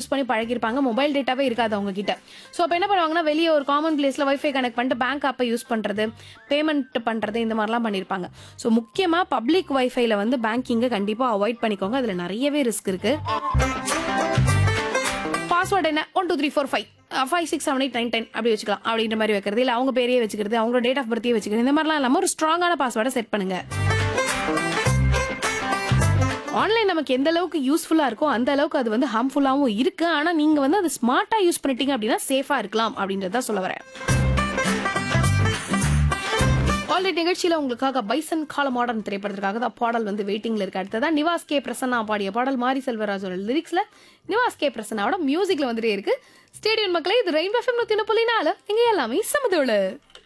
use பண்ணி பழகிருப்பாங்க mobile டேட்டாவே இருக்காது அவங்க கிட்ட ஸோ அப்போ என்ன பண்ணுவாங்கன்னா வெளியே ஒரு காமன் பிளேஸ்ல வைஃபை கனெக்ட் பண்ணிட்டு பேங்க் ஆப்பை யூஸ் பண்றது பேமெண்ட் பண்றது இந்த மாதிரிலாம் பண்ணியிருப்பாங்க ஸோ முக்கியமா பப்ளிக் வைஃபைல வந்து பேங்கிங்கை கண்டிப்பா அவாய்ட் பண்ணிக்கோங்க அதுல நிறையவே ரிஸ்க் இருக்கு பாஸ்வேர்டு என்ன one two three four five five six seven eight nine ten அப்படி வச்சுக்கலாம் அப்படின்ற மாதிரி வைக்கிறது இல்லை அவங்க பேரையே வச்சுக்கிறது அவங்களோட டேட் ஆஃப் பர்த்தையே வச்சுக்கிறது இந்த மாதிரிலாம் இல்லாமல் ஒரு ஸ்ட்ராங்கான பாஸ்வேர்டை செட் பண்ணுங்க ஆன்லைன் நமக்கு எந்த அளவுக்கு யூஸ்ஃபுல்லா இருக்கோ அந்த அளவுக்கு அது வந்து ஹார்ம்ஃபுல்லாகவும் இருக்கு ஆனா நீங்க வந்து அது ஸ்மார்ட்டா யூஸ் பண்ணிட்டீங்க அப்படின்னா சேஃபா இருக்கலாம் அப்படின்றத சொல்ல வரேன் ஆல்ரெடி நிகழ்ச்சியில உங்களுக்காக பைசன் கால மாடர்ன் திரைப்படத்திற்காக தான் பாடல் வந்து வெயிட்டிங்ல இருக்கு அடுத்ததா நிவாஸ் கே பிரசன்னா பாடிய பாடல் மாரி செல்வராஜோட லிரிக்ஸ்ல நிவாஸ் கே பிரசன்னாவோட மியூசிக்ல வந்துட்டே இருக்கு ஸ்டேடியம் மக்களே இது ரெயின் எஃப்எம் நூத்தி புள்ளி நாலு இங்க எல்லாமே சமதோடு